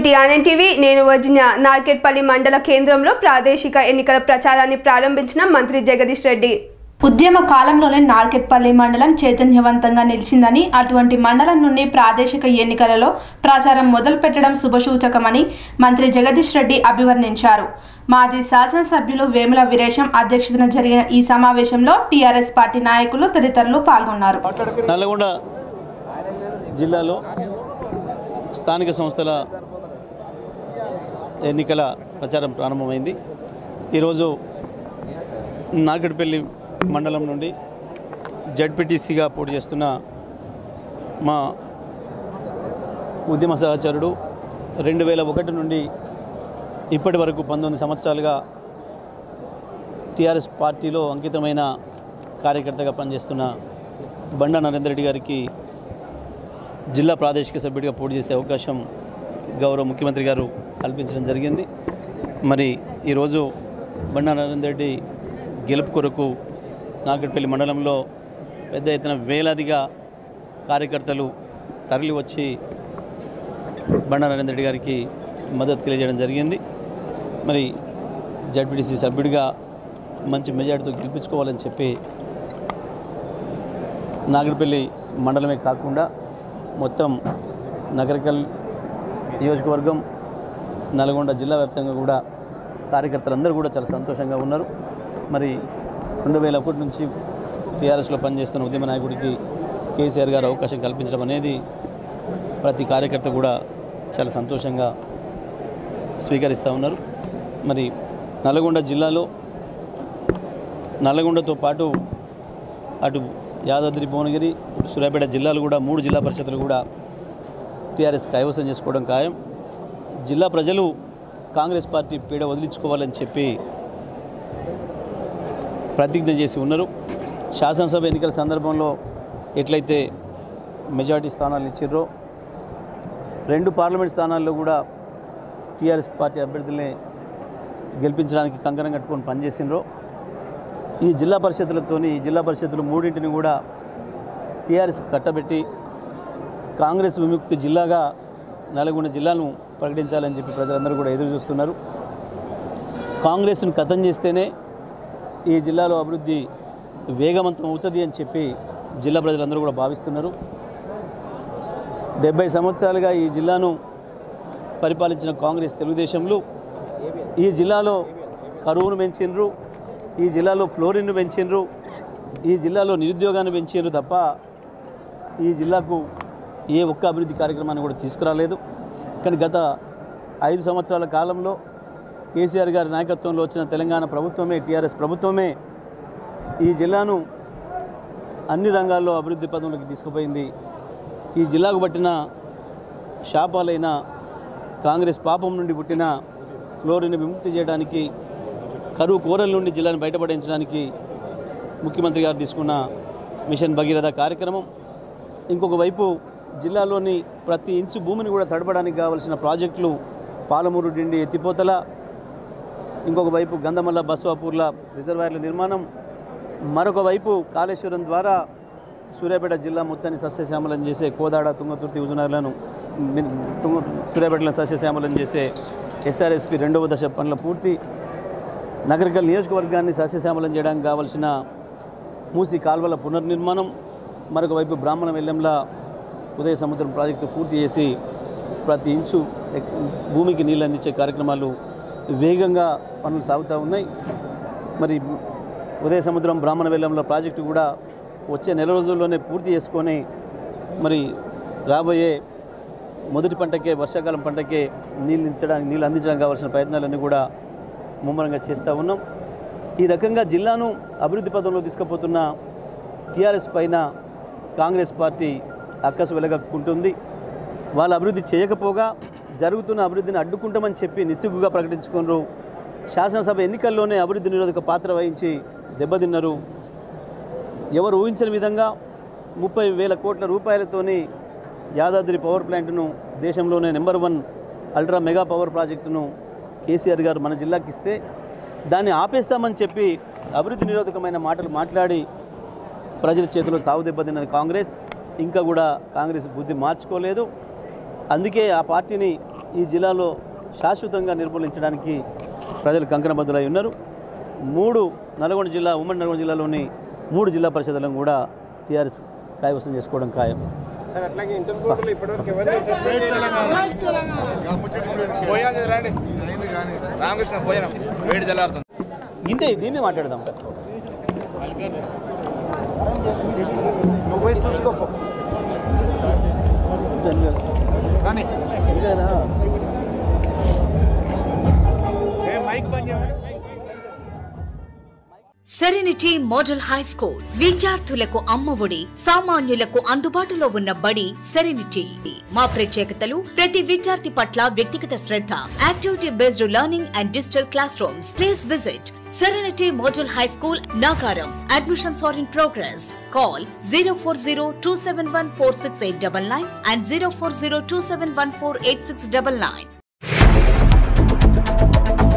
TRN TV నేను వర్జిన నార్కెట్పల్లి మండల కేంద్రంలో ప్రాదేశిక ఎన్నికల ప్రచారాన్ని ప్రారంభించిన మంత్రి జగదీష్ రెడ్డి ఉద్యమ కాలంలోనే నార్కెట్పల్లి మండలం చైతన్యవంతంగా నిలిచిందని అటువంటి మండలం నుండి ప్రాదేశిక ఎన్నికలలో ప్రచారం మొదలు పెట్టడం శుభసూచకమని మంత్రి జగదీష్ రెడ్డి అభివర్ణించారు మాజీ శాసనసభ్యులు వేముల వీరేశం అధ్యక్షతన జరిగిన ఈ సమావేశంలో టీఆర్ఎస్ పార్టీ నాయకులు తదితరులు పాల్గొన్నారు నల్గొండ జిల్లాలో స్థానిక సంస్థల ఎన్నికల ప్రచారం ప్రారంభమైంది ఈరోజు నార్కట్పల్లి మండలం నుండి జడ్పీటీసీగా పోటీ చేస్తున్న మా ఉద్యమ సహచరుడు రెండు వేల ఒకటి నుండి ఇప్పటి వరకు పంతొమ్మిది సంవత్సరాలుగా టీఆర్ఎస్ పార్టీలో అంకితమైన కార్యకర్తగా పనిచేస్తున్న బండా నరేందర్ రెడ్డి గారికి జిల్లా ప్రాదేశిక సభ్యుడిగా పోటీ చేసే అవకాశం గౌరవ ముఖ్యమంత్రి గారు కల్పించడం జరిగింది మరి ఈరోజు బండా నరేందర్ రెడ్డి గెలుపు కొరకు నాగట్పల్లి మండలంలో పెద్ద ఎత్తున వేలాదిగా కార్యకర్తలు తరలి వచ్చి బండా నరేందర్ రెడ్డి గారికి మద్దతు తెలియజేయడం జరిగింది మరి జడ్పీటీసీ సభ్యుడిగా మంచి మెజార్టీతో గెలిపించుకోవాలని చెప్పి నాగరపల్లి మండలమే కాకుండా మొత్తం నగరికల్ నియోజకవర్గం నల్గొండ జిల్లా వ్యాప్తంగా కూడా కార్యకర్తలందరూ కూడా చాలా సంతోషంగా ఉన్నారు మరి రెండు వేల ఒకటి నుంచి టీఆర్ఎస్లో పనిచేస్తున్న ఉద్యమ నాయకుడికి కేసీఆర్ గారు అవకాశం కల్పించడం అనేది ప్రతి కార్యకర్త కూడా చాలా సంతోషంగా స్వీకరిస్తూ ఉన్నారు మరి నల్గొండ జిల్లాలో నల్గొండతో పాటు అటు యాదాద్రి భువనగిరి ఇటు సూర్యాపేట జిల్లాలు కూడా మూడు జిల్లా పరిషత్తులు కూడా టీఆర్ఎస్ కైవసం చేసుకోవడం ఖాయం జిల్లా ప్రజలు కాంగ్రెస్ పార్టీ పీడ వదిలించుకోవాలని చెప్పి ప్రతిజ్ఞ చేసి ఉన్నారు శాసనసభ ఎన్నికల సందర్భంలో ఎట్లయితే మెజార్టీ స్థానాలు ఇచ్చిర్రో రెండు పార్లమెంట్ స్థానాల్లో కూడా టీఆర్ఎస్ పార్టీ అభ్యర్థుల్ని గెలిపించడానికి కంకణం కట్టుకొని పనిచేసినరో ఈ జిల్లా పరిషత్తులతోని ఈ జిల్లా పరిషత్తులు మూడింటిని కూడా టీఆర్ఎస్ కట్టబెట్టి కాంగ్రెస్ విముక్తి జిల్లాగా నల్గొండ జిల్లాను ప్రకటించాలని చెప్పి ప్రజలందరూ కూడా ఎదురు చూస్తున్నారు కాంగ్రెస్ను కథం చేస్తేనే ఈ జిల్లాలో అభివృద్ధి వేగవంతం అవుతుంది అని చెప్పి జిల్లా ప్రజలందరూ కూడా భావిస్తున్నారు డెబ్బై సంవత్సరాలుగా ఈ జిల్లాను పరిపాలించిన కాంగ్రెస్ తెలుగుదేశంలో ఈ జిల్లాలో కరువును పెంచిండ్రు ఈ జిల్లాలో ఫ్లోరిన్ను పెంచిండ్రు ఈ జిల్లాలో నిరుద్యోగాన్ని పెంచిండ్రు తప్ప ఈ జిల్లాకు ఏ ఒక్క అభివృద్ధి కార్యక్రమాన్ని కూడా తీసుకురాలేదు కానీ గత ఐదు సంవత్సరాల కాలంలో కేసీఆర్ గారి నాయకత్వంలో వచ్చిన తెలంగాణ ప్రభుత్వమే టీఆర్ఎస్ ప్రభుత్వమే ఈ జిల్లాను అన్ని రంగాల్లో అభివృద్ధి పదంలోకి తీసుకుపోయింది ఈ జిల్లాకు పట్టిన శాపాలైన కాంగ్రెస్ పాపం నుండి పుట్టిన ఫ్లోరిని విముక్తి చేయడానికి కరువు కోరల నుండి జిల్లాను బయటపడించడానికి ముఖ్యమంత్రి గారు తీసుకున్న మిషన్ భగీరథ కార్యక్రమం ఇంకొక వైపు జిల్లాలోని ప్రతి ఇంచు భూమిని కూడా తడపడానికి కావలసిన ప్రాజెక్టులు పాలమూరు డిండి ఎత్తిపోతల ఇంకొక వైపు గంధమల్ల బస్వాపూర్ల రిజర్వాయర్ల నిర్మాణం మరొక వైపు కాళేశ్వరం ద్వారా సూర్యాపేట జిల్లా మొత్తాన్ని సస్యశ్యామలం చేసే కోదాడ తుంగతుర్తి హుజునగర్లను మిన్- తుంగ సూర్యాపేటలో సస్యశ్యామలం చేసే ఎస్ఆర్ఎస్పి రెండవ దశ పనుల పూర్తి నగరికల్ నియోజకవర్గాన్ని సస్యశ్యామలం చేయడానికి కావలసిన మూసి కాల్వల పునర్నిర్మాణం మరొక వైపు బ్రాహ్మణ వెల్లెంలా ఉదయ సముద్రం ప్రాజెక్టు పూర్తి చేసి ప్రతి ఇంచు ఎక్- భూమికి నీళ్ళు అందించే కార్యక్రమాలు వేగంగా పనులు సాగుతూ ఉన్నాయి మరి ఉదయ సముద్రం బ్రాహ్మణ వెల్లంలో ప్రాజెక్టు కూడా వచ్చే నెల రోజుల్లోనే పూర్తి చేసుకొని మరి రాబోయే మొదటి పంటకే వర్షాకాలం పంటకే నీళ్ళు ఇచ్చడానికి నీళ్ళు అందించడానికి కావాల్సిన ప్రయత్నాలన్నీ కూడా ముమ్మరంగా చేస్తూ ఉన్నాం ఈ రకంగా జిల్లాను అభివృద్ధి పదంలో తీసుకుపోతున్న టీఆర్ఎస్ పైన కాంగ్రెస్ పార్టీ అక్కసు వెలగక్కుంటుంది వాళ్ళు అభివృద్ధి చేయకపోగా జరుగుతున్న అభివృద్ధిని అడ్డుకుంటామని చెప్పి నిస్సిగ్గుగా ప్రకటించుకున్నారు శాసనసభ ఎన్నికల్లోనే అభివృద్ధి నిరోధక పాత్ర వహించి దెబ్బతిన్నారు ఎవరు ఊహించని విధంగా ముప్పై వేల కోట్ల రూపాయలతోని యాదాద్రి పవర్ ప్లాంట్ను దేశంలోనే number one ultra mega power ప్రాజెక్టును కేసీఆర్ గారు మన జిల్లాకి ఇస్తే దాన్ని ఆపేస్తామని చెప్పి అభివృద్ధి నిరోధకమైన మాటలు మాట్లాడి ప్రజల చేతిలో సాగు దెబ్బతిన్నది కాంగ్రెస్ ఇంకా కూడా కాంగ్రెస్ బుద్ధి మార్చుకోలేదు అందుకే ఆ పార్టీని ఈ జిల్లాలో శాశ్వతంగా నిర్మూలించడానికి ప్రజలు కంకణబద్దులై ఉన్నారు మూడు నల్గొండ జిల్లా ఉమ్మడి నల్గొండ జిల్లాలోని మూడు జిల్లా పరిషత్లను కూడా టీఆర్ఎస్ కైవసం చేసుకోవడం ఖాయం సార్ అట్లాగే ఇంటర్ బోర్డులో ఇప్పటివరకు ఎవరిని సస్పెండ్ పోయాను రండి రామకృష్ణ పోయాను వేడి చల్లారుతుంది ఇంతే దీన్ని మాట్లాడదాం నువ్వు పోయి చూసుకోపో కానీ ఏ మైక్ బంద్ చేయమని సెరెనిటీ మోడల్ హై స్కూల్ విద్యార్థులకు అమ్మఒడి సామాన్యులకు అందుబాటులో ఉన్న బడి సెరెనిటీ మా ప్రత్యేకతలు ప్రతి విద్యార్థి పట్ల వ్యక్తిగత శ్రద్ధ activity based learning and digital classrooms please visit Serenity Model High School Nagaram admissions are in progress call zero four zero two seven one four six eight double nine and zero four zero two seven one four eight six double nine